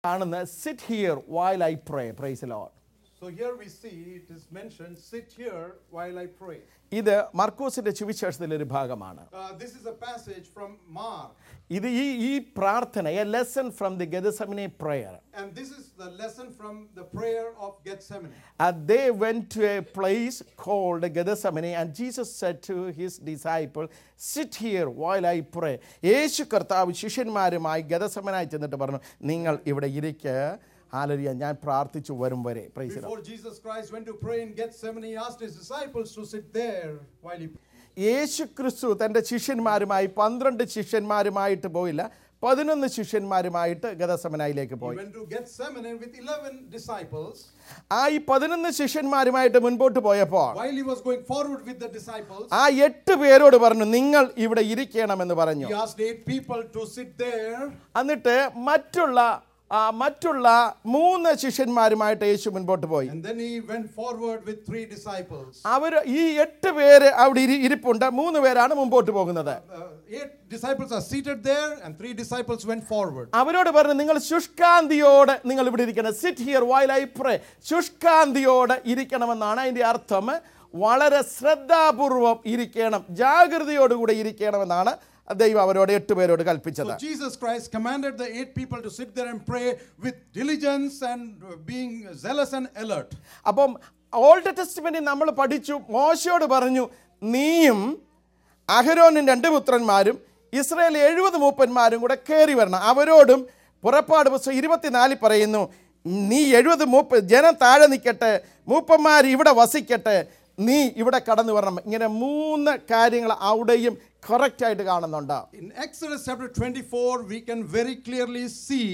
ആണെന്ന് sit here while I pray praise Lord So here we see it is mentioned, sit here while I pray. ഇത് മർക്കോസിന്റെ സുവിശേഷത്തിലെ ഒരു ഭാഗമാണ് Uh, this is a passage from Mark, ഇത് ഈ ഈ പ്രാർത്ഥന a lesson from the Gethsemane prayer and this is the lesson from the prayer of Gethsemane. they went to a place called Gethsemane and Jesus said to his disciple sit here while I pray യേശു കർത്താവ് ശിഷ്യന്മാരുമായി ഗതസമനായി ചെന്നിട്ട് പറഞ്ഞു നിങ്ങൾ ഇവിടെ ഇരിക്ക് ഹാലരിയ ഞാൻ പ്രാർത്ഥിച്ചു വരും വരെ praise Before Jesus Christ went to pray in Gethsemane, he asked his disciples to sit there while he യേശു ക്രിസ്തു തൻ്റെ ശിഷ്യന്മാരുമായി പന്ത്രണ്ട് ശിഷ്യന്മാരുമായിട്ട് പോയില്ല പതിനൊന്ന് ശിഷ്യന്മാരുമായിട്ട് ഗതസമനായിലേക്ക് He പോയി went to Gethsemane with 11 disciples. ആ ഈ പതിനൊന്ന് ശിഷ്യന്മാരുമായിട്ട് മുൻപോട്ട് പോയപ്പോൾ While he was going forward with the disciples, ആ എട്ട് പേരോട് പറഞ്ഞു നിങ്ങൾ ഇവിടെ ഇരിക്കണമെന്ന് പറഞ്ഞു he asked eight people to sit there. എന്നിട്ട് മറ്റുള്ള ആ, മറ്റുള്ള മൂന്ന് ശിഷ്യന്മാരുമായിട്ട് യേശു മുൻപോട്ട് പോയി And then he went forward with three disciples. അവർ ഈ എട്ട് പേര് അവിടെ ഇരി- ഇരിപ്പുണ്ട് മൂന്ന് പേരാണ് മുമ്പോട്ട് പോകുന്നത് Uh, eight disciples are seated there, and three disciples went forward. അവരോട് പറഞ്ഞു നിങ്ങൾ ശുഷ്കാന്തിയോടെ നിങ്ങൾ ഇവിടെ ഇരിക്കണം sit here while I pray ശുഷ്കാന്തിയോടെ ഇരിക്കണമെന്നാണ് അതിൻ്റെ അർത്ഥം വളരെ ശ്രദ്ധാപൂർവം ഇരിക്കണം ജാഗ്രതയോടുകൂടെ ഇരിക്കണമെന്നാണ് ദൈവം അവരോട് എട്ട് പേരോട് കൽപ്പിച്ചത് So Jesus Christ commanded the eight people to sit there and pray with diligence and uh, being zealous and alert. അപ്പം ഓൾഡ് ടെസ്റ്റ്മെന്റിൽ നമ്മൾ പഠിച്ചു മോശയോട് പറഞ്ഞു നീയും അഹരോനും രണ്ട് പുത്രന്മാരും ഇസ്രായേൽ എഴുപത് മൂപ്പന്മാരും കൂടെ കയറി വരണം അവരോടും പുറപ്പാട് പുസ്തകം ഇരുപത്തിനാലിൽ പറയുന്നു നീ എഴുപത് മൂപ്പ് ജനം താഴെ നിൽക്കട്ടെ മൂപ്പന്മാർ ഇവിടെ വസിക്കട്ടെ നീ ഇവിടെ കടന്നു വരണം ഇങ്ങനെ മൂന്ന് കാര്യങ്ങൾ അവിടെയും കറക്റ്റായിട്ട് കാണുന്നുണ്ട് In Exodus chapter 24, we can very clearly see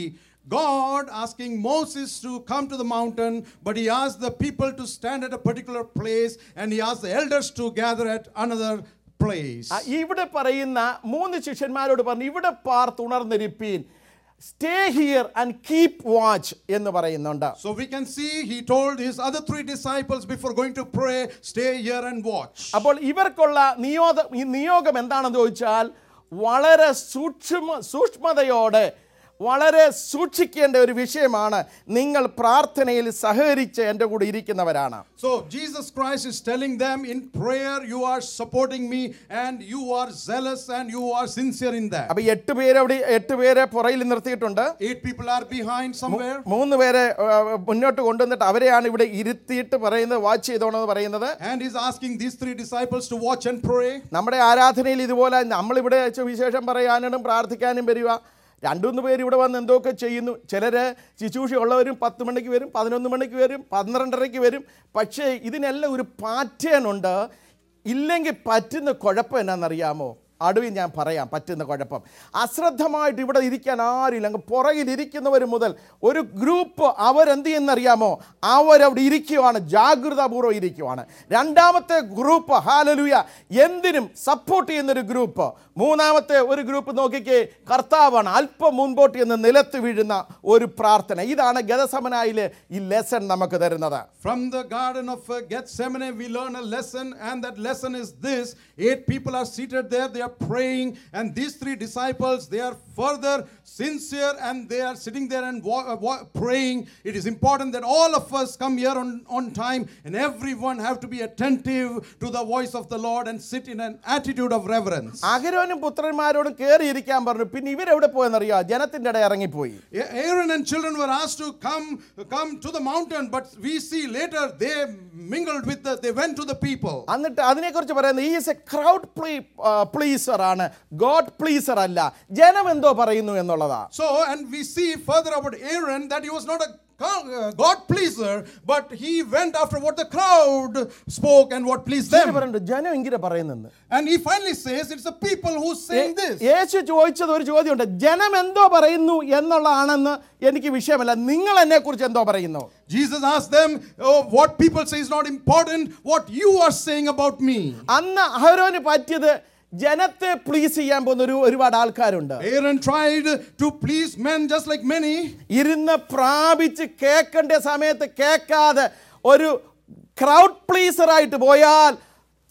God asking Moses to come to the mountain, but he asked the people to stand at a particular place, and he asked the elders to gather at another place. ആ, ഇവിടെ പറയുന്ന മൂന്ന് ശിഷ്യന്മാരോട് പറഞ്ഞു ഇവിടെ പാർത്തുണർന്നിരിപ്പീൻ stay here and keep watch എന്ന് പറയുന്നുണ്ട് So we can see he told his other three disciples before going to pray, stay here and watch. അപ്പോൾ ഇവർക്കുള്ള നിയോഗ ഈ നിയോഗം എന്താണെന്ന് ചോദിച്ചാൽ വളരെ സൂക്ഷ്മ സൂക്ഷ്മതയോടെ വളരെ സൂക്ഷിക്കേണ്ട ഒരു വിഷയമാണ് നിങ്ങൾ പ്രാർത്ഥനയിൽ സഹകരിച്ച് എൻ്റെ കൂടെ ഇരിക്കുന്നവരാണ് So Jesus Christ is telling them in prayer, you are supporting me and you are zealous and you are sincere in that. അപ്പോൾ എട്ട് പേര് അവിടെ എട്ട് പേരെ പുറയിൽ നിർത്തിയിട്ടുണ്ട് Eight people are behind somewhere. മൂന്ന് പേരെ ആ, മുന്നോട്ട് കൊണ്ടുവന്നിട്ട് അവരെയാണ് ഇവിടെ ഇരുത്തിയിട്ട് പറയുന്നത് വാച്ച് ചെയ്തോണെന്ന് പറയുന്നത് And he's asking these three disciples to watch and pray. നമ്മുടെ ആരാധനയിൽ ഇതുപോലെ നമ്മളിവിടെ വിശേഷം പറയാനും പ്രാർത്ഥിക്കാനും വരിക രണ്ടുമൂന്ന് പേര് ഇവിടെ വന്ന് എന്തൊക്കെ ചെയ്യുന്നു ചിലർ ശുശ്രൂഷ ഉള്ളവരും പത്ത് മണിക്ക് വരും പതിനൊന്ന് മണിക്ക് വരും പന്ത്രണ്ടരയ്ക്ക് വരും പക്ഷേ ഇതിനെല്ലാം ഒരു പാറ്റേൺ ഉണ്ട് ഇല്ലെങ്കിൽ പറ്റുന്ന കുഴപ്പം എന്നാണെന്നറിയാമോ അടുവിൽ ഞാൻ പറയാം പറ്റുന്ന കുഴപ്പം അശ്രദ്ധമായിട്ട് ഇവിടെ ഇരിക്കാൻ ആരില്ല അങ്ങ് പുറകിലിരിക്കുന്നവർ മുതൽ ഒരു ഗ്രൂപ്പ് അവരെന്ത് ചെയ്യുന്നറിയാമോ അവരവിടെ ഇരിക്കുവാണ് ജാഗ്രതാപൂർവ്വം ഇരിക്കുവാണ് രണ്ടാമത്തെ ഗ്രൂപ്പ് ഹാലലുയ എന്തിനും സപ്പോർട്ട് ചെയ്യുന്നൊരു ഗ്രൂപ്പ് മൂന്നാമത്തെ ഒരു ഗ്രൂപ്പ് നോക്കിക്കേ കർത്താവാണ് അല്പം മുൻപോട്ട് എന്ന് നിലത്ത് വീഴുന്ന ഒരു പ്രാർത്ഥന ഇതാണ് ഗതസമനായിലെ ഈ ലെസൺ നമുക്ക് തരുന്നത് From the Garden of uh, Gethsemane, we learn a lesson, and that lesson is this eight people are seated there, they are praying, and these three disciples, they are further sincere and they are sitting there and wa- uh, wa- praying. It is important that all of us come here on, on time, and everyone have to be attentive to the voice of the Lord and sit in an attitude of reverence. അഹരോനും പുത്രന്മാരോടും കയറി ഇരിക്കാൻ പറഞ്ഞു പിന്നെ ഇവരെവിടെ പോയെന്നറിയോ ജനത്തിൻ്റെ ഇടയിൽ ഇറങ്ങിപ്പോയി A- Aaron and children were asked to come, come to the mountain, but we see later they mingled with the, they went to the people. എന്നിട്ട് അതിനെക്കുറിച്ച് പറയുന്നത് is a crowd plea pleaser ആണ് ഗോഡ് പ്ലീസർ അല്ല ജനം എന്തോ പറയുന്നു എന്നുള്ളതാ So, and we see further about Aaron that he was not a co- uh, God pleaser, but he went after what the crowd spoke and what pleased ഇങ്ങനെ them. പറയുന്നുണ്ട് ജനം ഇങ്ങനെ പറയുന്നെന്ന് And he finally says, It's the people who's saying this. യേശു ചോദിച്ചത് ഒരു ചോദ്യമുണ്ട് ജനം എന്തോ പറയുന്നു എന്നുള്ളതാണെന്ന് എനിക്ക് വിഷയമല്ല നിങ്ങൾ എന്നെ കുറിച്ച് എന്തോ പറയുന്നു Jesus asked them, Oh, what people say is not important, what you are saying about me. അന്ന് അഹരോന് പറ്റിയത് ജനത്തെ പ്ലീസ് ചെയ്യാൻ പോകുന്ന ഒരു ഒരുപാട് ആൾക്കാരുണ്ട് Aaron tried to please men just like many. ഇരുന്ന് പ്രാപിച്ച് കേൾക്കേണ്ട സമയത്ത് കേൾക്കാതെ ഒരു ക്രൗഡ് പ്ലീസറായിട്ട് പോയാൽ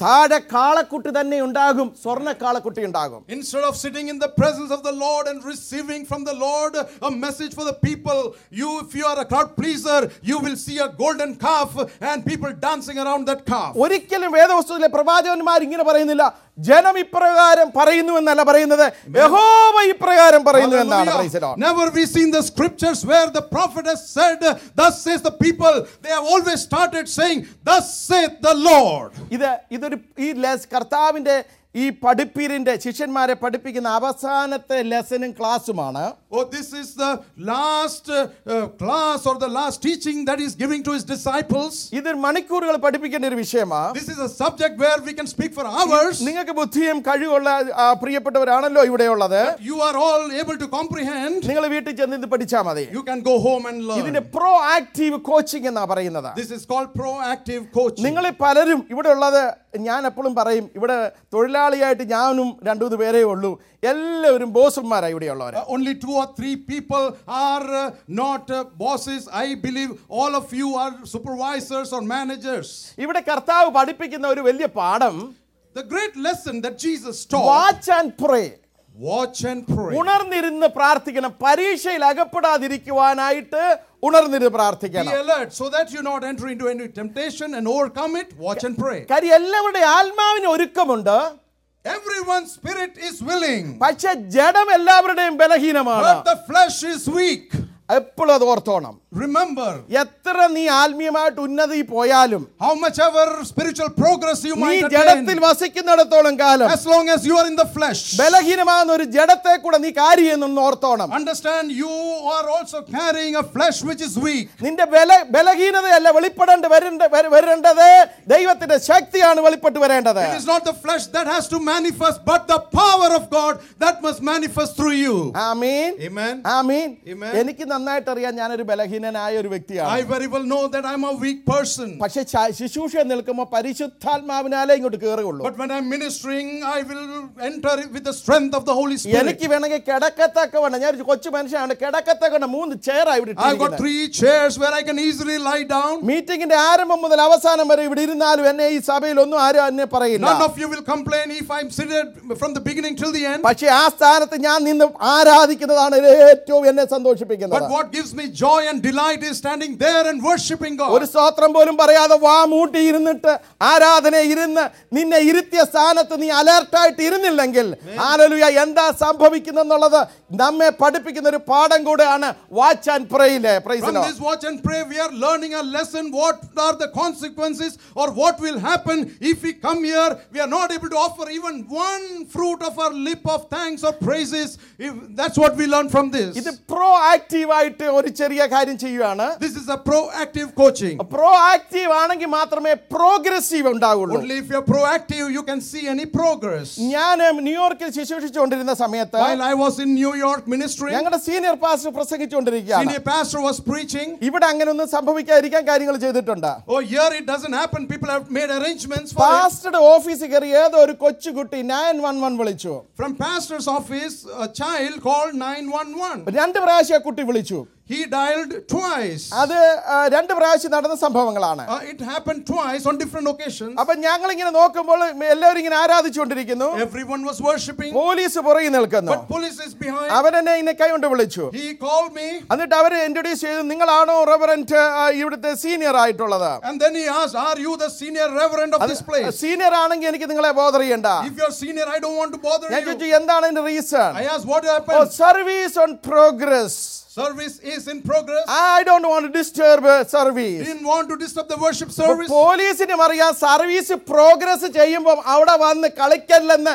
താഴെ കാളക്കുട്ടി തന്നെ ഉണ്ടാകും സ്വർണ്ണ കാളക്കുട്ടി ഉണ്ടാകും Instead of sitting in the presence of the Lord and receiving from the Lord a message for the people, you, if you are a crowd pleaser, you will see a golden calf and people dancing around that calf. ഒരിക്കലും വേദവസ്തുവിലെ പ്രവാചകന്മാർ ഇങ്ങനെ പറയുന്നില്ല ജനം ഇപ്രകാരം പറയുന്നു എന്നല്ല പറയുന്നത് യഹോവ ഇപ്രകാരം പറയുന്നു എന്നാണ് Hallelujah. Praise the Lord. Never we seen the scriptures where the prophet has said, Thus says the people. They have always started saying, Thus saith the Lord. ഇത് ഇതൊരു ഈ ലെസ് കർത്താവിൻ്റെ ഈ പഠിപ്പീരിൻ്റെ ശിഷ്യന്മാരെ പഠിപ്പിക്കുന്ന അവസാനത്തെ ലെസനും ക്ലാസ്സുമാണ് Oh, this is the last uh, uh, class or the last teaching that he's giving to his disciples. ഇത് മണിക്കൂറുകൾ പഠിപ്പിക്കേണ്ട ഒരു വിഷയമാണ് This is a subject where we can speak for hours. നിങ്ങൾക്ക് ബുദ്ധിയും കഴിവുള്ള ആ, പ്രിയപ്പെട്ടവരാണല്ലോ ഇവിടെയുള്ളത് You are all able to comprehend. നിങ്ങൾ വീട്ടിൽ ചെന്ന് ഇത് പഠിച്ചാൽ മതി You can go home and ഇതിന്റെ learn. പ്രോ ആക്റ്റീവ് കോച്ചിങ് എന്നാ പറയുന്നത് This is called proactive coaching. നിങ്ങൾ പലരും ഇവിടെ ഉള്ളത് ഞാൻ എപ്പോഴും പറയും ഇവിടെ തൊഴിലാളിയായിട്ട് ഞാനും രണ്ടു മൂന്ന് പേരേ ഉള്ളൂ എല്ലാവരും ബോസുമാരാണ് ഇവിടെയുള്ളവർ Uh, only two or three people are uh, not uh, bosses. I believe all of you are supervisors or managers. ഇവിടെ കർത്താവ് പഠിപ്പിക്കുന്ന ഒരു വലിയ പാഠം The great lesson that Jesus taught watch and pray watch and pray. ഉണർന്നിരുന്ന് പ്രാർത്ഥിക്കണം പരീക്ഷയിൽ അകപ്പെടാതിരിക്കുവാനായിട്ട് ഉണർന്നിരുന്ന് Be പ്രാർത്ഥിക്കണം alert so that you not enter into any temptation and overcome it. Watch and pray. കാര്യം എല്ലാവരുടെ ആത്മാവിന് ഒരുക്കമുണ്ട് Everyone's spirit is willing, പക്ഷെ ജഡം എല്ലാവരുടെയും ബലഹീനമാണ് but the flesh is weak. എപ്പോഴും അത് ഓർത്തോണം Remember, എത്ര നീ ആത്മീയമായിട്ട് ഉന്നതി പോയാലും how much ever spiritual progress you നീ might ജഡത്തിൽ attain, വസിക്കുന്നിടത്തോളം കാലം as long as you are in the flesh. ബലഹീനമാകുന്ന ഒരു ജഡത്തെ കൂടെ നീ കാര്യമെന്നൊന്ന് ഓർത്തോണം Understand, you are also carrying a flesh which is weak. നിന്റെ ബല ബലഹീനതയല്ല വെളിപ്പെടേണ്ട വരേണ്ട വര- വരേണ്ടത് ദൈവത്തിന്റെ ശക്തിയാണ് വെളിപ്പെട്ട് വരേണ്ടത് It is not the flesh that has to manifest, but the power of God that must manifest through you. Amin Amen. Amin Amen. എനിക്ക് നന്നായിട്ട് അറിയാം ഞാനൊരു ബലഹീനനായ ഒരു I വ്യക്തിയാണ് very well know that I'm a weak person. പക്ഷെ ശ- ശുശ്രൂഷ നിൽക്കുമ്പോൾ പരിശുദ്ധാത്മാവിനാലേ ഇങ്ങോട്ട് കയറുകയുള്ളൂ But when I'm ministering, I will enter with the strength of the Holy Spirit. എനിക്ക് വേണമെങ്കിൽ കിടക്കത്തക്ക വേണം ഞാൻ ഒരു കൊച്ചു മനുഷ്യനാണ് കിടക്കത്തക്ക വേണം മൂന്ന് ചെയറായി ഇവിടെ I've got ഇട്ടിരിക്കുന്നത്. three chairs where I can easily lie down. മീറ്റിംഗിന്റെ ആരംഭം മുതൽ അവസാനം വരെ ഇവിടെ ഇരുന്നാലും എന്നെ ഈ സഭയിൽ ഒന്നും ആരും എന്നെ പറയില്ല None of you will complain if I'm seated from the beginning till the end. പക്ഷെ ആ സ്ഥാനത്ത് ഞാൻ നിന്ന് ആരാധിക്കുന്നതാണ് ഏറ്റവും എന്നെ സന്തോഷിപ്പിക്കുന്നത് But what gives me joy and delight is standing there and worshiping ഒരു God. സ്തോത്രം പോലും പറയാതെ വാ മൂട്ടി ഇരുന്നിട്ട് ആരാധന ഇരുന്ന് നിന്നെ ഇരുത്തിയ സ്ഥാനത്ത് നീ അലർട്ടായിട്ട് ഇരുന്നില്ലെങ്കിൽ ആലലുയ എന്താ സംഭവിക്കുന്നെന്നുള്ളത് നമ്മെ പഠിപ്പിക്കുന്ന ഒരു പാഠം കൂടെയാണ് വാച്ച് ആൻഡ് പ്രയിലെ From this watch and pray, we are learning a lesson. What are the consequences or what will happen if we come here? We are not able to offer even one fruit of our lip of thanks or praises. If that's what we learn from this. ഇത് പ്രോ ആക്റ്റീവായിട്ട് ഒരു ചെറിയ കാര്യം ചെയ്യുകയാണ് This is a proactive coaching. Proactive ആണെങ്കിൽ മാത്രമേ progressive ഉണ്ടാവുള്ളൂ Only if you're proactive, you can see any progress. ഞാൻ ന്യൂയോർക്കിൽ ശുശ്രൂഷിച്ചുകൊണ്ടിരുന്ന സമയത്ത് While I was in New York ministering, ഞങ്ങളുടെ സീനിയർ പാസ്റ്റർ പ്രസംഗിച്ചുകൊണ്ടിരിക്കുകയാണ് senior pastor was preaching. ഇവിടെ അങ്ങനെ ഒന്നും സംഭവിക്കാതിരിക്കാൻ കാര്യങ്ങൾ ചെയ്തിട്ടുണ്ട് Oh, here it doesn't happen. People have made arrangements for it. പാസ്റ്ററുടെ ഓഫീസിൽ കയറി ഏതോ ഒരു കൊച്ചുകുട്ടി നയൻ വൺ വൺ വിളിച്ചു From pastor's office, a child called 911. രണ്ട് പ്രാവശ്യം ആ കുട്ടി വിളിച്ചു He dialed twice. അത് ആ, രണ്ട് പ്രാവശ്യം നടന്ന സംഭവങ്ങളാണ് Uh, it happened twice on different occasions. അപ്പൊ ഞങ്ങൾ ഇങ്ങനെ നോക്കുമ്പോൾ എല്ലാവരും ഇങ്ങനെ ആരാധിച്ചുകൊണ്ടിരിക്കുന്നു Everyone was worshipping, പോലീസ് പുറകിൽ നിൽക്കുന്നു but police is behind. അവൻ എന്നെ ഇന്നെ കൈകൊണ്ട് വിളിച്ചു He called me എന്നിട്ട് അവർ ഇൻട്രൊഡ്യൂസ് ചെയ്തു നിങ്ങളാണോ റെവറന്റ് ഇവിടുത്തെ സീനിയർ ആയിട്ടുള്ളത് and then he asked, Are you the senior reverend of this place? Senior ആണെങ്കിൽ എനിക്ക് നിങ്ങളെ ബോധർ ചെയ്യണ്ട If you're senior, I don't want to bother ഞാൻ you. ചോദിച്ചു എന്താണ് അതിന്റെ reason I asked, What happened? Service on progress Service is in progress. I don't want disturb service Didn't want to disturb the worship service. പോലീസിനും അറിയാം service progress ചെയ്യുമ്പോൾ അവിടെ വന്ന് കളിക്കല്ലെന്ന്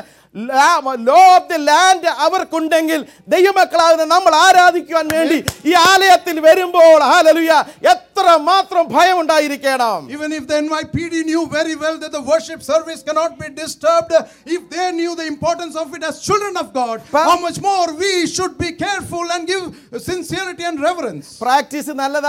ലോ ഓഫ് ദി ലാൻഡ് അവർക്കുണ്ടെങ്കിൽ ദൈവമക്കളാകുന്ന നമ്മൾ ആരാധിക്കുവാൻ വേണ്ടി ഈ ആലയത്തിൽ വരുമ്പോൾ ഹാലലുയ എത്ര മാത്രം ഭയം ഉണ്ടായിരിക്കണം Even if the NYPD knew very well that the worship service cannot be disturbed, if they knew the importance of it as children of God, Pa- how much more we should be careful and give sincerity and reverence. Practice നല്ലതാ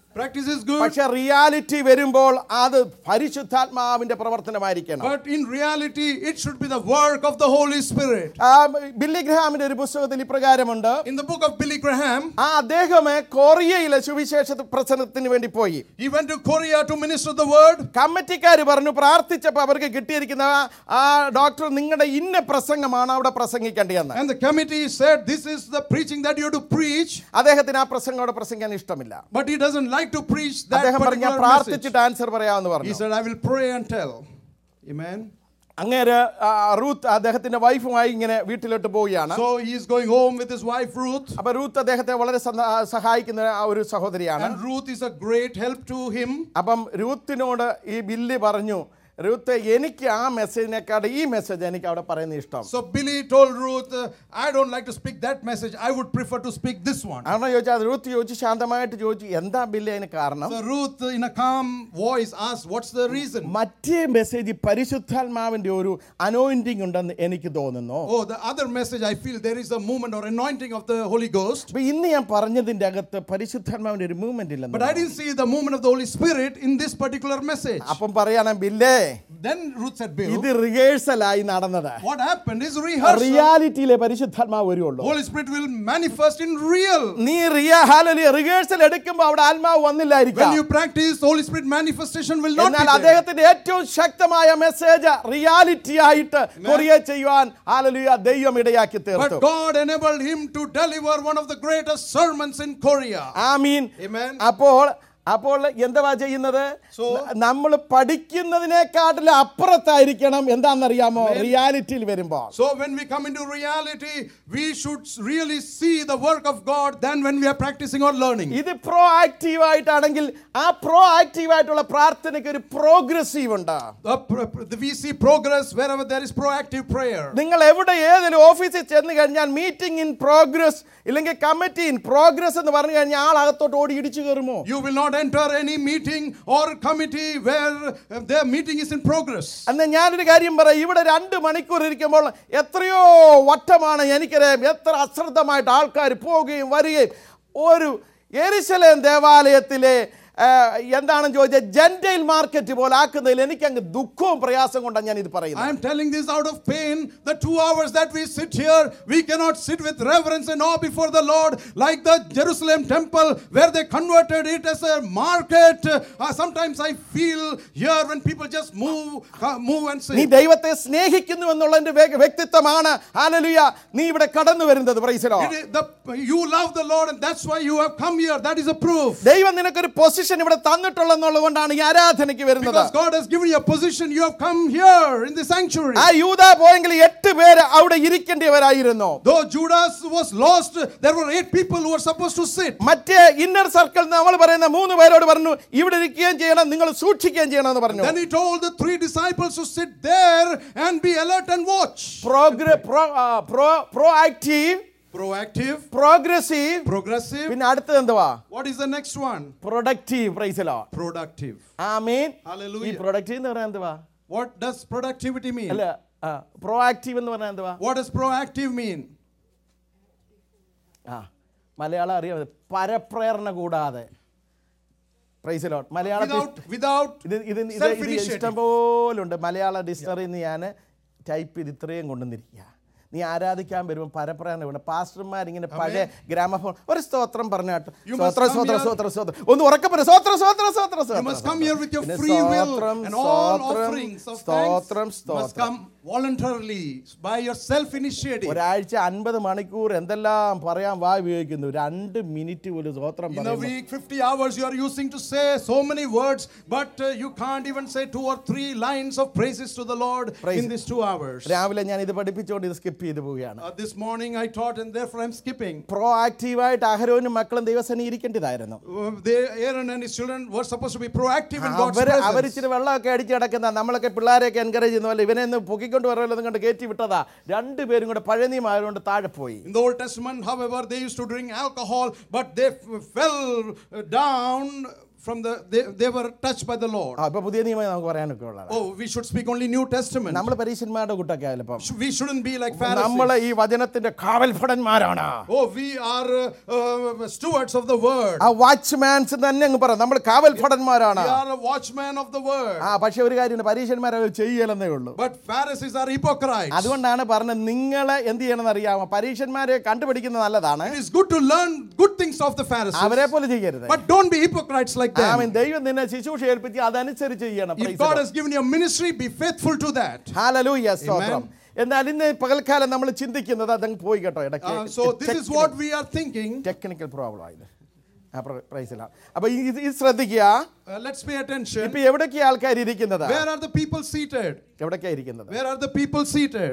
Practice is good. പക്ഷെ reality വരുമ്പോൾ അത് പരിശുദ്ധാത്മാവിന്റെ പ്രവർത്തനമായിരിക്കണം But in reality, it should be the work of the Holy Spirit. ആ, Billy ഗ്രഹാമിന്റെ ഒരു പുസ്തകത്തിൽ ഇപ്രകാരമുണ്ട് In the book of Billy Graham, ആ അദ്ദേഹം കൊറിയയിലെ സുവിശേഷ പ്രസംഗത്തിന് വേണ്ടി പോയി he went to Korea to minister the word. കമ്മിറ്റിക്കാർ പറഞ്ഞു പ്രാർത്ഥിച്ചപ്പോൾ അവർക്ക് കിട്ടിയിരിക്കുന്ന ആ- ആ ഡോക്ടർ നിങ്ങളുടെ ഇന്ന പ്രസംഗമാണ് അവിടെ പ്രസംഗിക്കേണ്ടതെന്ന് And the committee said, This is the preaching that you have to preach. അദ്ദേഹത്തിന് ആ പ്രസംഗം അവിടെ പ്രസംഗിക്കാൻ ഇഷ്ടമില്ല But he doesn't like to preach that അദ്ദേഹം പറഞ്ഞു ഞാൻ particular message. പ്രാർത്ഥിച്ചിട്ട് ആൻസർ പറയാമെന്ന് He പറഞ്ഞു said, I will pray and tell. Amen. അങ്ങേര് ആ, റൂത്ത് അദ്ദേഹത്തിന്റെ വൈഫുമായി ഇങ്ങനെ വീട്ടിലോട്ട് പോവുകയാണ് So he is going home with his wife Ruth. അപ്പൊ റൂത്ത് അദ്ദേഹത്തെ വളരെ സന്ത- ആ, സഹായിക്കുന്ന ആ ഒരു സഹോദരിയാണ് And Ruth is a great help to him. അപ്പം രൂത്തിനോട് ഈ ബില്ല് പറഞ്ഞു രൂത്ത് എനിക്ക് ആ മെസ്സേജിനെക്കാട് ഈ മെസ്സേജ് എനിക്ക് അവിടെ പറയുന്നത് ഇഷ്ടം So Billy told Ruth, uh, I don't like to speak that message. I would prefer to speak this one. കാരണം ചോദിച്ചാൽ രൂത്ത് ചോദിച്ചു ശാന്തമായിട്ട് ചോദിച്ചു എന്താ ബില്ല് അതിന് കാരണം So Ruth, in a calm voice, asked, What's the reason? മറ്റേ message പരിശുദ്ധാത്മാവിന്റെ ഒരു അനോയിന്റിങ് ഉണ്ടെന്ന് എനിക്ക് തോന്നുന്നു Oh, the other message, I feel there is a movement or anointing of the Holy Ghost. അപ്പൊ ഇന്ന് ഞാൻ പറഞ്ഞതിന്റെ അകത്ത് പരിശുദ്ധാത്മാവിന്റെ ഒരു മൂവ്മെന്റ് But I ഇല്ലെന്ന് didn't see the movement of the Holy Spirit in this particular message. അപ്പം പറയണം ബില്ലേ Then Ruth said, Bill, ഇത് റിഹേഴ്സലായി നടന്നത് what happened is rehearsal. റിയാലിറ്റിയിലെ പരിശുദ്ധാത്മാവ് വരുള്ളൂ Holy Spirit will manifest in real. നീ റിയ ഹാലലി റിഹേഴ്സൽ എടുക്കുമ്പോൾ അവിടെ ആത്മാവ് വന്നില്ലായിരിക്കാം When you practice, the Holy Spirit manifestation will not എന്നാൽ be there. അദ്ദേഹത്തിന്റെ ഏറ്റവും ശക്തമായ മെസ്സേജ് റിയാലിറ്റി ആയിട്ട് കൊറിയ ചെയ്യുവാൻ ഹാലലിയ ദൈവം ഇടയാക്കി തീർത്തു But God enabled him to deliver one of the greatest sermons in Korea. Amin Amen. അപ്പോൾ അപ്പോൾ എന്തുവാ ചെയ്യുന്നത് So- നമ്മൾ പഠിക്കുന്നതിനെക്കാട്ടിലും അപ്പുറത്തായിരിക്കണം എന്താണെന്നറിയാമോ റിയാലിറ്റിയിൽ വരുമ്പോൾ So when we come into reality, we should really see the work of God than when we are practicing or learning. ഇത് proactive ആയിട്ടാണെങ്കിൽ ആ പ്രോ ആക്റ്റീവ് ആയിട്ടുള്ള പ്രാർത്ഥനയ്ക്ക് ഒരു പ്രോഗ്രസീവ് ഉണ്ട് The pr- pr- the- we see progress wherever there is proactive prayer. നിങ്ങൾ എവിടെ ഏതെങ്കിലും ഓഫീസിൽ ചെന്ന് കഴിഞ്ഞാൽ മീറ്റിംഗ് ഇൻ പ്രോഗ്രസ് ഇല്ലെങ്കിൽ കമ്മിറ്റി ഇൻ പ്രോഗ്രസ് എന്ന് പറഞ്ഞു കഴിഞ്ഞാൽ ആൾ അകത്തോട്ട് ഓടി ഇടിച്ചു കയറുമോ You will not enter any meeting or committee where uh, their meeting is in progress. അന്ന് ഞാനൊരു കാര്യം പറയാം ഇവിടെ രണ്ട് മണിക്കൂർ ഇരിക്കുമ്പോൾ എത്രയോ വട്ടമാണ് എനിക്കറിയാം എത്ര അശ്രദ്ധമായിട്ട് ആൾക്കാർ പോവുകയും വരികയും ഒരു എരിശലേം ദേവാലയത്തിലെ ആ, എന്താണെന്ന് ചോദിച്ചാൽ ജെൻറ്റൈൽ മാർക്കറ്റ് പോലെ ആക്കുന്നതിൽ എനിക്ക് അങ്ങ് ദുഃഖവും പ്രയാസം കൊണ്ടാണ് ഞാൻ ഇത് I പറയുന്നത് am telling this out of pain. The two hours that we sit here, we cannot sit with reverence and awe before the Lord like the Jerusalem temple where they converted it as a market. Uh, sometimes I feel here when people just move, uh, move and നീ say, ദൈവത്തെ സ്നേഹിക്കുന്നു എന്നുള്ളതിന്റെ വ്യ- വ്യക്തിത്വമാണ് ഹാലലുയ നീ ഇവിടെ കടന്നു വരുന്നത് പ്രൈസലോ "It is the, you love the Lord and that's why you have come here. That is a proof. ദൈവം നിനക്കൊരു പൊസിഷൻ ഇവിടെ തന്നിട്ടുള്ളതെന്നുള്ളത് കൊണ്ടാണ് ഈ ആരാധനയ്ക്ക് വരുന്നത് Because God has given you a position, you have come here in the sanctuary. ആ യൂത പോയെങ്കിൽ എട്ട് പേര് അവിടെ ഇരിക്കേണ്ടിയവരായിരുന്നു Though Judas was lost, there were eight people who were supposed to sit. മറ്റേ ഇന്നർ സർക്കിൾ നമ്മൾ പറയുന്ന മൂന്ന് പേരോട് പറഞ്ഞു ഇവിടെ ഇരിക്കുകയും ചെയ്യണം നിങ്ങൾ സൂക്ഷിക്കുകയും ചെയ്യണം എന്ന് പറഞ്ഞു Then he told the three disciples to sit there and be alert and watch. പ്രോഗ്ര pro proactive Proactive, progressive progressive. പിന്നെ അടുത്തത് എന്തുവാ What is the next one? Productive പ്രൈസലോ Productive. ആ മീൻ ഈ Hallelujah. പ്രൊഡക്റ്റീവ് എന്ന് പറഞ്ഞാൽ എന്തുവാ What does productivity mean? അല്ല പ്രോ ആക്റ്റീവ് എന്ന് പറഞ്ഞാൽ എന്തുവാ What does proactive mean? ആ മലയാളം അറിയാം പരപ്രേരണ കൂടാതെ പ്രൈസലോ മലയാളത്തിൽ Without, without ഇത് ഇത് ഇത് ഇത് self-initiative. ഇഷ്ടംപോലുണ്ട് മലയാള ഡിക്ഷണറിയിൽ നിന്ന് ഞാൻ ടൈപ്പ് ചെയ്ത് ഇത്രയും കൊണ്ടുവന്നിരിക്കുക നീ ആരാധിക്കാൻ വരുമ്പോൾ പരപ്രേരണ വേണം പാസ്റ്റർമാർ ഇങ്ങനെ പഴയ ഗ്രാമഫോൺ ഒരു സ്തോത്രം പറഞ്ഞാട്ട് You must സ്തോത്രം come സ്തോത്രം here- സ്തോത്രം സ്തോത്രം ഒന്ന് ഉറക്കപ്പറ സ്തോത്രം സ്തോത്രം സ്തോത്രം You must സ്തോത്രം come here with your പിന്നെ free will സ്തോത്രം, and all സ്തോത്രം, offerings of സ്തോത്രം thanks. You must സ്തോത്രം come voluntarily by your self-initiative. ഒരാഴ്ച അൻപത് മണിക്കൂർ എന്തെല്ലാം പറയാൻ വാ ഉപയോഗിക്കുന്നു രണ്ട് മിനിറ്റ് പോലും സ്തോത്രം In a പറയുന്നു week, 50 hours you are using to say so many words, but uh, you can't even say two or three lines of praises to the Lord Praise. in these two hours. രാവിലെ ഞാൻ ഇത് പഠിപ്പിച്ചുകൊണ്ട് ഇത് skip ചെയ്ത് പോവുകയാണ് Uh, this morning I taught, and therefore I'm skipping. പ്രോ ആക്റ്റീവായിട്ട് അഹരോനും മക്കളും ദൈവസേന ഇരിക്കേണ്ടതായിരുന്നു Uh, they, Aaron and his children were supposed to be proactive in God's അവര് അവർ presence. ഇച്ചിരി വെള്ളമൊക്കെ അടിച്ച് കിടക്കുന്ന നമ്മളൊക്കെ പിള്ളേരെയൊക്കെ എൻകറേജ് ചെയ്യുന്ന പോലെ ഇവനെ ഒന്ന് പൊക്കിക്കൊണ്ട് വരല്ലോ കണ്ട് കയറ്റി വിട്ടതാ രണ്ടുപേരും കൂടെ പഴയ നിയമായതുകൊണ്ട് താഴെ പോയി In the Old Testament, however, they used to drink alcohol, but they f- fell uh, down from the they, they were touched by the Lord. ആ ഇപ്പൊ പുതിയ നിയമം നമുക്ക് പറയാനൊക്കെ ഉള്ളതാണ് Oh, we should speak only New Testament. നമ്മൾ പരീക്ഷന്മാരുടെ കൂട്ടൊക്കെ ചിലപ്പം Sh- We shouldn't be like നമ്മൾ Pharisees. ഈ വചനത്തിന്റെ കാവൽഭടന്മാരാണ് Oh, we are uh, uh, stewards of the word. ആ വാച്ച്മാൻസ് തന്നെ അങ്ങ് പറ നമ്മൾ കാവൽഭടന്മാരാണ് We are a watchman of the word. ആ പക്ഷെ ഒരു കാര്യം പരീക്ഷന്മാരെ ചെയ്യലെന്നേ ഉള്ളൂ But Pharisees are hypocrites. അതുകൊണ്ടാണ് പറഞ്ഞത് നിങ്ങളെ എന്ത് ചെയ്യണമെന്ന് അറിയാമോ പരീക്ഷന്മാരെ കണ്ടുപിടിക്കുന്നത് നല്ലതാണ് It is good to learn good things of the Pharisees. അവരെ പോലെ ചെയ്യരുത് But don't be hypocrites like them. ആമേൻ. ദൈവം നിന്നെ ശുശ്രൂഷ ഏൽപ്പിച്ച് അതനുസരിച്ച് ചെയ്യണം If God has given you a ministry, be faithful to that. Hallelujah സ്തോത്രം എന്നാൽ ഇന്ന് പകൽക്കാലം നമ്മൾ ചിന്തിക്കുന്നത് അതങ്ങ് പോയി കേട്ടോ ഇടയ്ക്ക് Uh, so this is what we are thinking. Technical problem ആയത് ആ പ്രൈസില അപ്പൊ ഇത് ഇത് ശ്രദ്ധിക്കുക Uh, let's pay attention. ഇപ്പൊ എവിടേക്കാ ആൾക്കാർ ഇരിക്കുന്നത് Where are the people seated? എവിടേക്കാ ഇരിക്കുന്നത് Where are the people seated?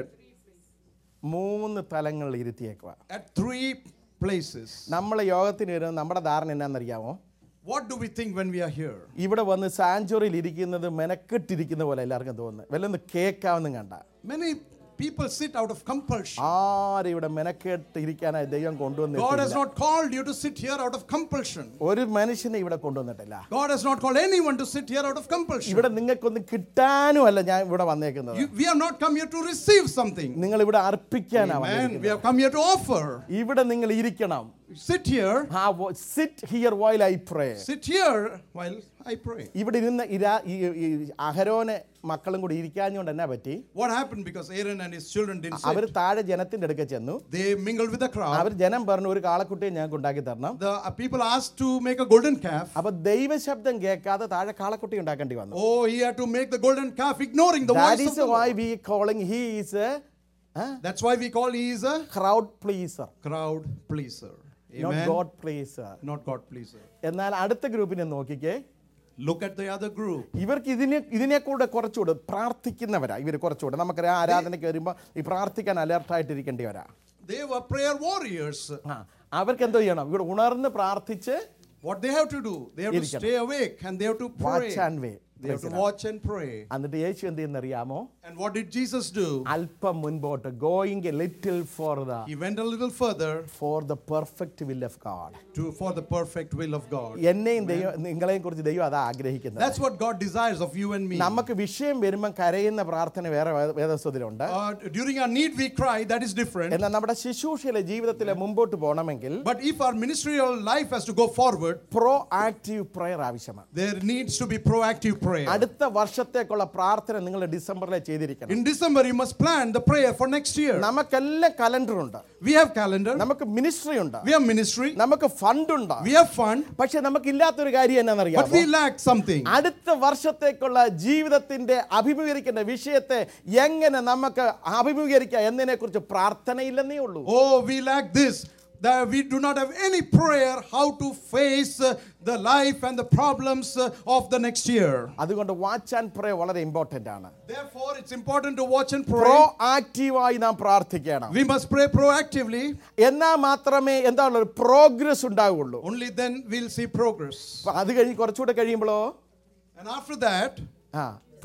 മൂന്ന് തലങ്ങളിൽ ഇരുത്തിയേക്കുക At three places. നമ്മളെ യോഗത്തിന് വരുന്നത് നമ്മുടെ ധാരണ എന്നാണെന്നറിയാമോ What do we think when we are here? ഇവിടെ വന്ന് സാഞ്ചുറിയിൽ ഇരിക്കുന്നത് മെനക്കെട്ടിരിക്കുന്ന പോലെ എല്ലാവർക്കും തോന്നുന്നത് വല്ലൊന്ന് കേൾക്കാമെന്നും കണ്ട Many people sit out of compulsion. ആരും ഇവിടെ മെനക്കെട്ട് ഇരിക്കാനായി ദൈവം God has കൊണ്ടുവന്നിട്ടില്ല not called you to sit here out of compulsion. ഒരു മനുഷ്യനെ ഇവിടെ കൊണ്ടുവന്നിട്ടില്ല God has not called anyone to sit here out of compulsion. ഇവിടെ നിങ്ങൾക്കൊന്നും കിട്ടാനും അല്ല ഞാൻ ഇവിടെ വന്നേക്കുന്നത് You- we have not come here to receive something. നിങ്ങൾ ഇവിടെ അർപ്പിക്കാനാ Amen. We വന്നിരിക്കുന്നത് have come here to offer. ഇവിടെ നിങ്ങൾ ഇരിക്കണം Sit here. Sit here while I pray Sit here while I pray. ഇവിടെ ഇരുന്ന് ഇരാ ഈ ഈ അഹരോനെ മക്കളും കൂടി ഇരിക്കാഞ്ഞുകൊണ്ട് എന്നാ പറ്റി What happened because Aaron and his children didn't our sit? താഴെ ജനത്തിന്റെ അടുക്ക ചെന്നു They mingled with the crowd. അവർ ജനം പറഞ്ഞു ഒരു കാളക്കുട്ടിയെ ഞങ്ങൾക്ക് ഉണ്ടാക്കി തരണം The uh, people asked to make a golden calf. അപ്പൊ ദൈവശബ്ദം കേൾക്കാതെ താഴെ കാളക്കുട്ടി ഉണ്ടാക്കേണ്ടി വന്നു Oh, he had to make the golden calf ignoring the that voice of is the why Lord. We calling he is That's why we call he is a crowd pleaser crowd pleaser. Not Amen. God pleaser Not God pleaser. എന്നാൽ അടുത്ത ഗ്രൂപ്പിനെ നോക്കിക്കേ Look at the other group. ഇവർക്ക് ഇതിനെ ഇതിനെ കൂടെ കുറച്ചുകൂടെ പ്രാർത്ഥിക്കുന്നവരാ ഇവർ കുറച്ചുകൂടെ നമുക്കറിയാം ആരാധനയ്ക്ക് വരുമ്പോൾ ഈ പ്രാർത്ഥിക്കാൻ അലർട്ടായിട്ടിരിക്കേണ്ടവരാ They were prayer warriors. ആ അവർക്ക് എന്തോ ചെയ്യണം ഇവിടെ ഉണർന്ന് പ്രാർത്ഥിച്ച് What they have to do, they have to ഇരിക്കണം. stay awake and they have to pray. Watch and way They have to watch and pray. എന്നിട്ട് യേശു എന്ത് ചെയ്യുന്നറിയാമോ And what did Jesus do? അല്പം മുൻപോട്ട് going a little for the He went a little further for the perfect will of God to for the perfect will of God. എന്നെയും ദൈവം നിങ്ങളെയും കുറിച്ച് ദൈവം അതാ ആഗ്രഹിക്കുന്നത് That's what God desires of you and me. നമുക്ക് വിഷയം വരുമ്പം കരയുന്ന പ്രാർത്ഥന വേറെ വേ- വേദസ്വത്തിലുണ്ട് Uh, during our need, we cry. That is different. എന്നാൽ നമ്മുടെ ശുശ്രൂഷയിലെ ജീവിതത്തിലെ മുമ്പോട്ട് പോകണമെങ്കിൽ But if our ministerial life has to go forward, proactive prayer ആവശ്യമാണ് there needs to be proactive prayer. അടുത്ത വർഷത്തേക്കുള്ള പ്രാർത്ഥന നിങ്ങൾ ഡിസംബറിലെ ചെയ്തിരിക്കണം In December, you must plan the prayer for next year. നമുക്കെല്ലാം കലണ്ടർ ഉണ്ട് We have calendar, നമുക്ക് ministry ഉണ്ട് we have ministry, നമുക്ക് ഫണ്ട് ഉണ്ട് we have fund, പക്ഷെ നമുക്ക് ഇല്ലാത്തൊരു കാര്യം but എന്നാണെന്നറിയാമോ we lack something. അടുത്ത വർഷത്തേക്കുള്ള ജീവിതത്തിന്റെ അഭിമുഖീകരിക്കേണ്ട വിഷയത്തെ എങ്ങനെ നമുക്ക് അഭിമുഖീകരിക്കാം എന്നതിനെ കുറിച്ച് പ്രാർത്ഥനയില്ലെന്നേ ഉള്ളൂ Oh, we lack this. That we do not have any prayer how to face uh, the life and the problems uh, of the next year. അതുകൊണ്ട് വാച്ച് ആൻഡ് പ്രേ വളരെ ഇമ്പോർട്ടന്റ് ആണ് Therefore, it's important to watch and പ്രോ pray. ആക്റ്റീവായി നാം പ്രാർത്ഥിക്കണം We must pray proactively. എന്നാൽ മാത്രമേ എന്താ ഒരു പ്രോഗ്രസ് ഉണ്ടാവുള്ളൂ Only then we'll see progress. അപ്പൊ അത് കഴിഞ്ഞ് കുറച്ചുകൂടെ കഴിയുമ്പോഴോ And after that, ആ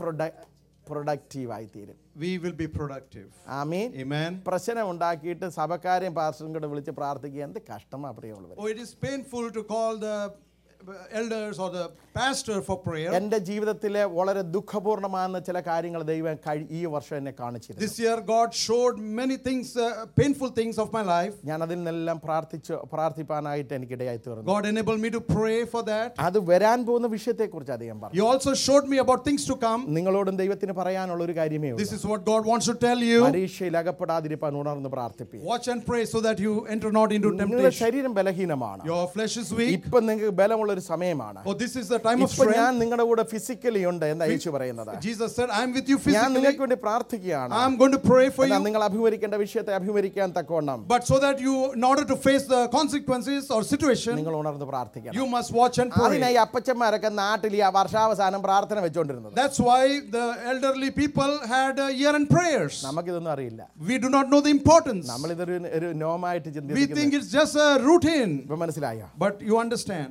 പ്രൊഡക്റ്റീവായി തീരും we will be productive. Amin Amen. പ്രശ്നം ഉണ്ടാക്കിയിട്ട് സഭക്കാരെയും പാസ്റ്ററും കൂടെ വിളിച്ച് പ്രാർത്ഥിക്കുക എന്ത് കഷ്ടമാ പ്രിയമുള്ളവർ Oh, it is painful to call the elders or the pastor for prayer. എൻ്റെ ജീവിതത്തിലെ വളരെ ദുഃഖപൂർണ്ണമാകുന്ന ചില കാര്യങ്ങൾ ദൈവം കഴി ഈ വർഷം എന്നെ കാണിച്ചിരുന്നു This year, God showed many things, uh, painful things of my life. ഞാൻ അതിൽ നിന്നെല്ലാം പ്രാർത്ഥിച്ചു പ്രാർത്ഥിപ്പാനായിട്ട് എനിക്കിടയായി തീർന്നു God enabled me to pray for that. അത് വരാൻ പോകുന്ന വിഷയത്തെക്കുറിച്ച് അധികം പറഞ്ഞു You also showed me about things to come. നിങ്ങളോടും ദൈവത്തിന് പറയാനുള്ള ഒരു കാര്യമേ This ഉള്ളൂ is what God wants to tell you. പരീക്ഷയിൽ അകപ്പെടാതിരിപ്പാൻ ഉണർന്ന് പ്രാർത്ഥിപ്പി Watch and pray so that you enter not into നിങ്ങളുടെ temptation. ശരീരം ബലഹീനമാണ് Your flesh is weak. ഇപ്പൊ നിങ്ങൾക്ക് ബലമുള്ള ഒരു സമയമാണ് Oh, this is the time of ഇപ്പൊ ഞാൻ strength. നിങ്ങളുടെ കൂടെ ഫിസിക്കലി ഉണ്ട് എന്താ യേശു പറയുന്നത് Jesus said, I am with you ഞാൻ physically. നിങ്ങൾക്ക് വേണ്ടി പ്രാർത്ഥിക്കുകയാണ് I am going to pray for എന്നാൽ you. നിങ്ങൾ അഭിമുഖീകരിക്കേണ്ട വിഷയത്തെ അഭിമുഖീകരിക്കാൻ തക്കവണ്ണം But so that you, in order to face the consequences or situation, നിങ്ങൾ ഉണർന്ന് പ്രാർത്ഥിക്കണം you must watch and pray. അതിനായി അപ്പച്ചന്മാരൊക്കെ നാട്ടിൽ ഈ വർഷാവസാനം പ്രാർത്ഥന വെച്ചുകൊണ്ടിരുന്നത് That's why the elderly people had uh, year-end prayers. നമുക്കിതൊന്നും അറിയില്ല We do not know the importance. നമ്മളിതൊരു ഒരു നോമായിട്ട് We ചിന്തിക്കുന്നു think it's just a routine. ഇപ്പൊ മനസ്സിലായോ But you understand. Pro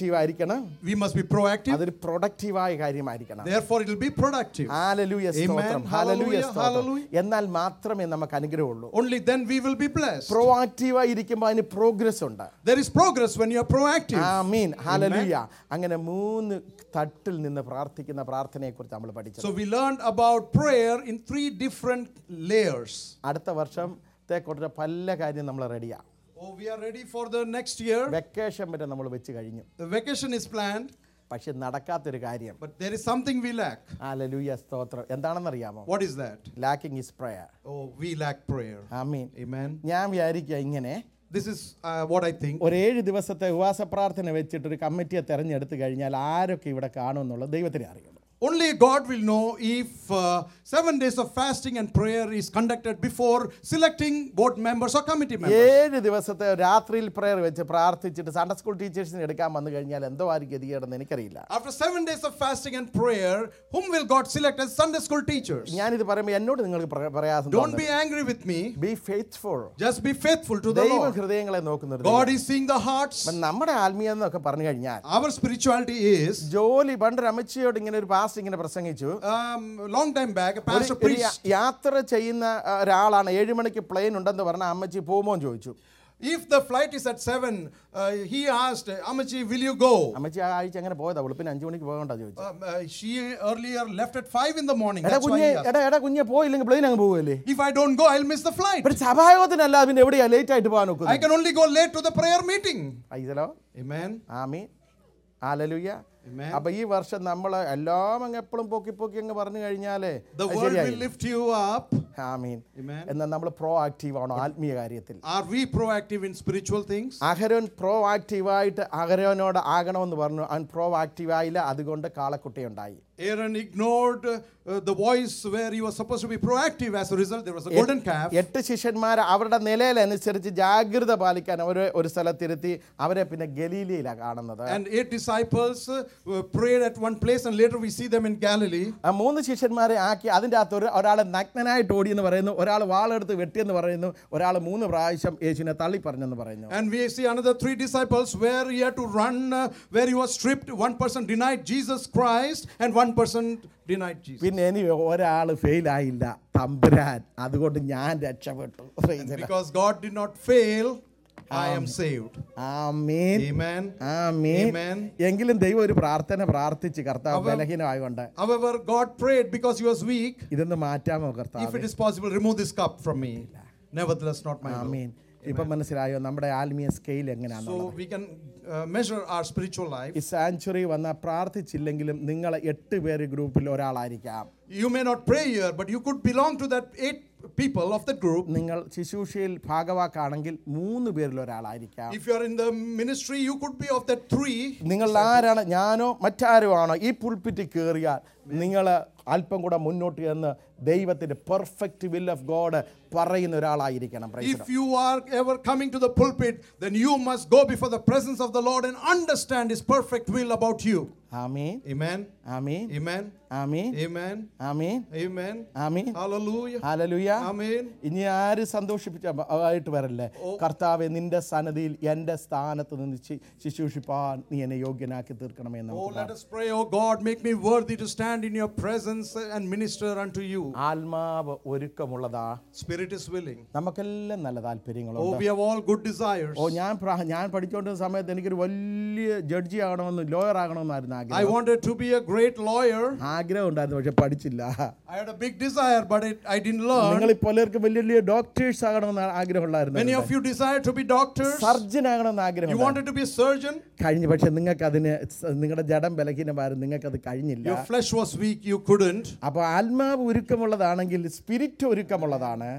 active ആയിരിക്കണം We must be proactive. അതൊരു പ്രൊഡക്റ്റീവായ കാര്യമായിരിക്കണം Therefore, it will be productive. Hallelujah Amen. സ്തോത്രം hallelujah Hallelujah. സ്തോത്രം Hallelujah. എന്നാൽ മാത്രമേ നമുക്ക് അനുഗ്രഹമുള്ളൂ Only then we will be blessed. പ്രോആക്റ്റീവായി ഇരിക്കുമ്പോൾ അതിന് പ്രോഗ്രസ് ഉണ്ട് There is progress when you are proactive. Amen hallelujah അങ്ങനെ മൂന്ന് തട്ടിൽ നിന്ന് പ്രാർത്ഥിക്കുന്ന പ്രാർത്ഥനയെക്കുറിച്ച് നമ്മൾ പഠിച്ചു So we learned about prayer in three different layers. അടുത്ത വർഷത്തെക്കുറിച്ച് പല കാര്യം നമ്മൾ റെഡിയാണ് Oh, we are ready for the next year. Vacation വരെ നമ്മൾ വെച്ച് കഴിഞ്ഞു The vacation is planned, പക്ഷെ നടക്കാത്തൊരു കാര്യം but there is something we lack. Hallelujah സ്തോത്രം എന്താണെന്നറിയാമോ What is that? Lacking is prayer Oh, we lack prayer. Amen Amen. ഞാൻ വിചാരിക്കുക ഇങ്ങനെ This is uh, what I think. ഒരു ഏഴ് ദിവസത്തെ ഉപവാസ പ്രാർത്ഥന വെച്ചിട്ട് ഒരു കമ്മിറ്റിയെ തെരഞ്ഞെടുത്ത് കഴിഞ്ഞാൽ ആരൊക്കെ ഇവിടെ കാണുമെന്നുള്ളത് ദൈവത്തിനെ അറിയുള്ളൂ Only God will know if uh, seven days of fasting and prayer is conducted before selecting board members or committee members. ഏഴ് ദിവസത്തെ രാത്രിയിൽ പ്രയർ വെച്ച് പ്രാർത്ഥിച്ചിട്ട് സൺഡേ സ്കൂൾ ടീച്ചേഴ്സിന് എടുക്കാൻ വന്നു കഴിഞ്ഞാൽ എന്തോ ആയിരിക്കും ഗതികേടെന്ന് എനിക്കറിയില്ല After seven days of fasting and prayer, whom will God select as Sunday school teachers? ഞാനിത് പറയുമ്പോൾ എന്നോട് നിങ്ങൾക്ക് പ്ര- പ്രയാസം Don't be angry with me. Be faithful Just be faithful to the ദൈവ Lord. ഹൃദയങ്ങളെ നോക്കുന്നത് God is seeing the hearts. അപ്പം നമ്മുടെ ആത്മീയം എന്നൊക്കെ പറഞ്ഞു കഴിഞ്ഞാൽ Our spirituality is, ജോലി പണ്ടൊരു അമ്മച്ചിയോട് ഇങ്ങനെ ഒരു പാസ്റ്റ് ഇങ്ങനെ പ്രസംഗിച്ചു um, long time back, a ഒരു- pastor ഒരു യാ- preached. യാത്ര ചെയ്യുന്ന ആ, ഒരാളാണ് ഏഴ് മണിക്ക് പ്ലെയിൻ ഉണ്ടെന്ന് പറഞ്ഞ അമ്മച്ചി പോകുമോ എന്ന് ചോദിച്ചു If the flight is at seven, uh, he asked, Amachi, will you go? അമ്മച്ചി ആ ആഴ്ച അങ്ങനെ പോയതാ വെളുപ്പിന് അഞ്ചു mണിക്ക് പോകണ്ട ചോദിച്ചു Um, uh, she earlier left at five in the morning. എടാ That's why കുഞ്ഞെ he asked. എടാ എടാ കുഞ്ഞെ പോയില്ലെങ്കിൽ പ്ലെയിൻ അങ്ങ് പോകുമല്ലേ If I don't go, I'll miss the flight. പക്ഷെ സഭായോഗത്തിനല്ല പിന്നെ എവിടെയാ ലേറ്റ് ആയിട്ട് പോകാൻ I നോക്കുന്നത് can only go late to the prayer meeting. ഐസലോ Amen. Amen hallelujah Amen. അപ്പൊ ഈ വർഷം നമ്മൾ എല്ലാം അങ്ങ് എപ്പോഴും പൊക്കി പൊക്കി അങ്ങ് പറഞ്ഞു കഴിഞ്ഞാലേ The അത് word ശരിയായി will lift you up. Amin Amen. എന്നാൽ നമ്മൾ പ്രോ ആക്റ്റീവ് ആണോ ആത്മീയ കാര്യത്തിൽ Are we proactive in spiritual things? Aaron പ്രോ ആക്റ്റീവായിട്ട് അഹരോനോട് ആകണമെന്ന് പറഞ്ഞു അവൻ പ്രോ ആക്റ്റീവായില്ല അതുകൊണ്ട് കാളക്കുട്ടി ഉണ്ടായി Aaron ignored uh, the voice where he was supposed to be proactive. As a result, there was a golden calf. എട്ട് ശിഷ്യന്മാർ അവരുടെ നിലയിലനുസരിച്ച് ജാഗ്രത പാലിക്കാൻ അവരെ ഒരു സ്ഥലത്തിരുത്തി അവരെ പിന്നെ ഗലീലയിലാണ് കാണുന്നത് And eight disciples uh, were prayed at one place, and later we see them in Galilee. ആ മൂന്ന് ശിഷ്യന്മാരെ ആക്കി അതിൻ്റെ അകത്ത് ഒരു ഒരാൾ നഗ്നനായിട്ട് ഓടിയെന്ന് പറയുന്നു ഒരാൾ വാളെടുത്ത് വെട്ടിയെന്ന് പറയുന്നു ഒരാൾ മൂന്ന് പ്രാവശ്യം യേശുവിനെ തള്ളി പറഞ്ഞെന്ന് പറയുന്നു And we see another three disciples where he had to run, uh, where he was stripped. One person denied Jesus Christ, and one person denied Jesus. പിന്നെ ഇനി ഒരാൾ ഫെയിലായില്ല തമ്പുരാൻ അതുകൊണ്ട് ഞാൻ രക്ഷപ്പെട്ടു Praise the Lord. Because God did not fail, I am saved. Amen Amen. Amen Amen. എങ്കിലും ദൈവം ഒരു പ്രാർത്ഥന പ്രാർത്ഥിച്ച് കർത്താവ് ബലഹീനമായതുകൊണ്ട് However, God prayed because he was weak. ഇതൊന്ന് മാറ്റാമോ If കർത്താവ് it is possible, remove this cup from me. Nevertheless, not my will. ആമീൻ ഇപ്പം മനസ്സിലായോ നമ്മുടെ ആത്മീയ സ്കെയിൽ എങ്ങനെയാണ് So we can uh, measure our spiritual life. ഈ സാഞ്ചുറി വന്ന പ്രാർത്ഥിച്ചില്ലെങ്കിലും നിങ്ങൾ എട്ട് പേര് ഗ്രൂപ്പിൽ ഒരാളായിരിക്കാം You may not pray here, but you could belong to that eight people of that group. നിങ്ങൾ ശുശ്രൂഷയിൽ ഭാഗവാക്കാണെങ്കിൽ മൂന്ന് പേരിൽ ഒരാളായിരിക്കാം If you are in the ministry, you could be of that three. നിങ്ങൾ ആരാണ് ഞാനോ മറ്റാരോ ആണോ ഈ പുൽപ്പിറ്റ് കയറിയാൽ നിങ്ങൾ അല്പം കൂടെ മുന്നോട്ട് ചെന്ന് ദൈവത്തിന്റെ പെർഫെക്റ്റ് വിൽ ഓഫ് ഗോഡ് പറയുന്ന ഒരാളായിരിക്കണം Praise the If Lord. you are ever coming to the pulpit, then you must go before the presence of the Lord and understand His perfect will about you. Amin Amen. Amin Amen. Amin Amen. Amin Amen. Amin Hallelujah. Hallelujah Amen. ഇനി ആര് സന്തോഷിപ്പിച്ച ആയിട്ട് വരല്ലേ കർത്താവെ നിന്റെ സന്നദ്ധിയിൽ എൻ്റെ സ്ഥാനത്ത് നിന്ന് ശി- ശുശ്രൂഷിപ്പാൻ നീ എന്നെ യോഗ്യനാക്കി തീർക്കണമേ എന്ന് Oh, നമുക്ക് let us pray, oh God, make me worthy to stand in your presence and minister unto you. ആത്മാവ് ഒരുക്കമുള്ളതാ Spirit is willing. നമുക്കെല്ലാം നല്ല Oh, താല്പര്യങ്ങളുണ്ട് we have all good desires. ഓ ഞാൻ പ്രാ- ഞാൻ പഠിച്ചുകൊണ്ടിരുന്ന സമയത്ത് എനിക്കൊരു വലിയ ജഡ്ജി ആകണമെന്ന് ലോയർ ആകണമെന്നായിരുന്നു I ആഗ്രഹം wanted to be a great lawyer. ആഗ്രഹം ഉണ്ടായിരുന്നു പക്ഷെ പഠിച്ചില്ല I had a big desire, but it, I didn't learn. നിങ്ങൾ പലർക്കും വലിയ വലിയ ഡോക്ടേഴ്സ് ആകണമെന്ന് ആഗ്രഹമുണ്ടായിരുന്നു Many of you desire to be doctors. Surgeon ആകണമെന്ന് ആഗ്രഹം You wanted to be a surgeon. കഴിഞ്ഞു പക്ഷെ നിങ്ങൾക്ക് അതിന് നിങ്ങളുടെ ജഡം ബലഹീനമായിരുന്നു നിങ്ങൾക്ക് അത് കഴിഞ്ഞില്ല Your flesh was weak. You couldn't. അപ്പോൾ ആത്മാവ് ഒരുക്കമുള്ളതാണെങ്കിൽ സ്പിരിറ്റ് ഒരുക്കമുള്ളതാണ്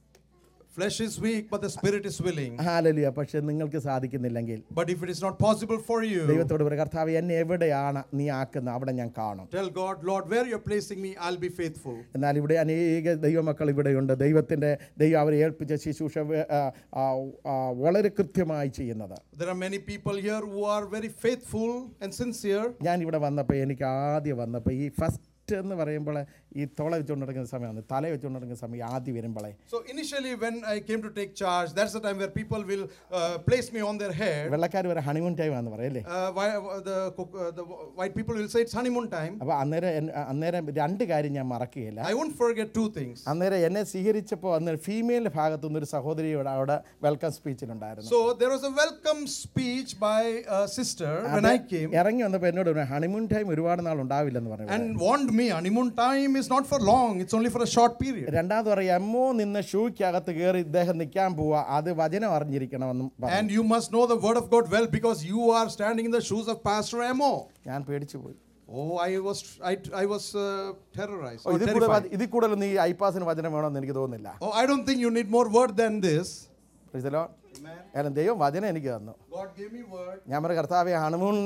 Flesh is weak, but the spirit is willing. ഹാലലിയ പക്ഷെ നിങ്ങൾക്ക് സാധിക്കുന്നില്ലെങ്കിൽ But if it is not possible for you, ദൈവത്തോട് പറയും കർത്താവ് എന്നെ എവിടെയാണ് നീ ആക്കുന്നത് അവിടെ ഞാൻ കാണും tell God, Lord, where you're placing me, I'll be faithful. എന്നാൽ ഇവിടെ അനേക ദൈവമക്കൾ ഇവിടെയുണ്ട് ദൈവത്തിൻ്റെ ദൈവം അവരെ ഏൽപ്പിച്ച ശുശ്രൂഷ വേ- ആ, ആ, ആ, വളരെ കൃത്യമായി ചെയ്യുന്നത് There are many people here who are very faithful and sincere. ഞാൻ ഇവിടെ വന്നപ്പോൾ എനിക്ക് ആദ്യം വന്നപ്പോൾ ഈ ഫസ്റ്റ് ഫസ്റ്റ് എന്ന് പറയുമ്പോൾ ഈ തോള വെച്ചുകൊണ്ട് നടക്കുന്ന സമയമാണ് തല വെച്ചുകൊണ്ട് നടക്കുന്ന സമയം ആദ്യം വരുമ്പോളേ So initially, when I came to take charge, that's the time where people will uh, place me on their head. വെള്ളക്കാർ വരെ ഹണിമൂൺ ടൈം ആണെന്ന് പറയല്ലേ Uh, why, uh, the, cook- uh, the white people will say it's honeymoon time. അപ്പോൾ അന്നേരം N- അന്നേരം രണ്ട് കാര്യം ഞാൻ മറക്കുകയില്ല I won't forget two things. അന്നേരം എന്നെ സ്വീകരിച്ചപ്പോൾ അന്ന് ഫീമെയിൽ ഭാഗത്തു നിന്നൊരു സഹോദരി ഇവിടെ അവിടെ വെൽക്കം സ്പീച്ചിലുണ്ടായിരുന്നു So there was a welcome speech by a sister when I came ഇറങ്ങി വന്നപ്പോൾ എന്നോട് പറഞ്ഞു ഹണിമൂൺ ടൈം ഒരുപാട് നാൾ ഉണ്ടാവില്ലെന്ന് പറഞ്ഞു and warned me honeymoon time is not for long, it's only for a short period. രണ്ടാമത് പറയാം എമ്മോ നിന്ന് ഷൂക്കകത്ത് കയറി ഇദ്ദേഹം നിൽക്കാൻ പോവാ അത് വചനം അറിഞ്ഞിരിക്കണമെന്നും പറഞ്ഞു And you must know the word of God well because you are standing in the shoes of Pastor Amo. ഞാൻ പേടിച്ചു പോയി Oh, I was I, I was uh, terrorized. Oh, or ഇതിൽ കൂടുതൽ terrified. വ- ഇതിൽ കൂടുതൽ നീ ഐപ്പാസിന് വചനം വേണമെന്ന് എനിക്ക് തോന്നുന്നില്ല Oh, I don't think you need more word than this. Praise the Lord. കാരണം ദൈവം വചനം എനിക്ക് തന്നു God gave me word. ഞാൻ പറഞ്ഞ കർത്താവെ ഹണിമൂൺ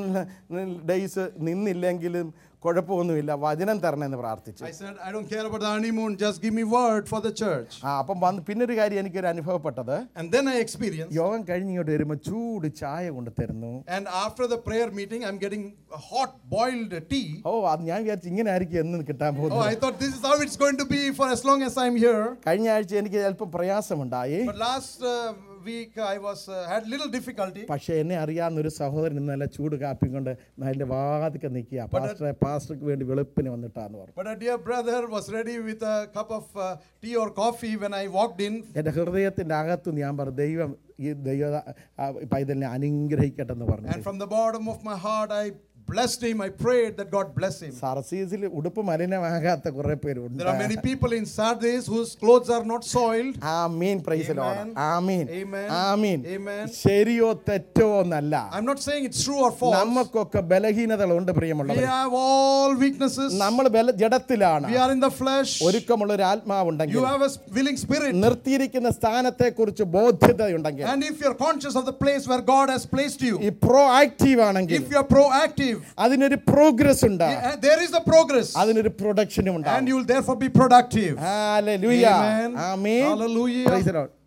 ഡേയ്സ് നിന്നില്ലെങ്കിലും കുഴപ്പമൊന്നുമില്ല വചനം തരണമെന്ന് പ്രാർത്ഥിച്ചു I said, I don't care about the honeymoon, just give me word for the church. ആ അപ്പം വന്ന് പിന്നൊരു കാര്യം എനിക്കൊരു അനുഭവപ്പെട്ടത് And then I experienced. യോഗം കഴിഞ്ഞ് ഇങ്ങോട്ട് വരുമ്പോൾ ചൂട് ചായ കൊണ്ട് തരുന്നു And after the prayer meeting, I'm getting a hot boiled tea. ഓ അത് ഞാൻ വിചാരിച്ചു ഇങ്ങനെ ആയിരിക്കും എന്ന് കിട്ടാൻ Oh, പോകുന്നത് I thought this is how it's going to be for as long as I'm here. കഴിഞ്ഞ ആഴ്ച എനിക്ക് അല്പം പ്രയാസമുണ്ടായി But last uh, week I was uh, had little difficulty. പക്ഷേ എന്നെ അറിയാവുന്ന ഒരു സഹോദരൻ ഇന്ന് നല്ല ചൂട് കാപ്പി കൊണ്ട് അതിൻ്റെ വാതിക്കെ നിൽക്കുക പാസ്റ്റർ പാസ്റ്റർക്ക് വേണ്ടി വെളുപ്പിന് വന്നിട്ടാന്ന് പറഞ്ഞു But a dear brother was ready with a cup of uh, tea or coffee when I walked in. എൻ്റെ ഹൃദയത്തിൻ്റെ അകത്ത് ഞാൻ പറഞ്ഞു ദൈവം ഈ ദൈവ ആ, പൈതലിനെ അനുഗ്രഹിക്കട്ടെ എന്ന് പറഞ്ഞു And from the bottom of my heart, I blessed him. I prayed that God bless him. സർസീസിൽ ഉടുപ്പ് മലിനമാകാത്ത കുറെ പേരുണ്ട് There are many people in Sardis whose clothes are not soiled. ആ മീൻ പ്രൈസിലോട് Amen. ആ മീൻ Amen. ആ മീൻ Amen. ശരിയോ തെറ്റോ എന്നല്ല I'm not saying it's true or false. നമുക്കൊക്കെ ബലഹീനതകളുണ്ട് We പ്രിയമുള്ളവർ have all weaknesses. നമ്മൾ ബല ജഡത്തിലാണ് We are in the flesh. ഒരുക്കമുള്ള ഒരു ആത്മാവുണ്ടെങ്കിൽ You have a willing spirit. നിർത്തിയിരിക്കുന്ന സ്ഥാനത്തെ കുറിച്ച് ബോധ്യതയുണ്ടെങ്കിൽ And if you're conscious of the place where God has placed you, ഈ പ്രോ ആക്റ്റീവ് ആണെങ്കിൽ if you're proactive, അതിനൊരു പ്രോഗ്രസ് ഉണ്ട് eh, there is a progress. അതിനൊരു പ്രൊഡക്ഷനും And ഉണ്ടാവും you will therefore be productive. Hallelujah. Amen. Amen. Hallelujah. Praise the Lord.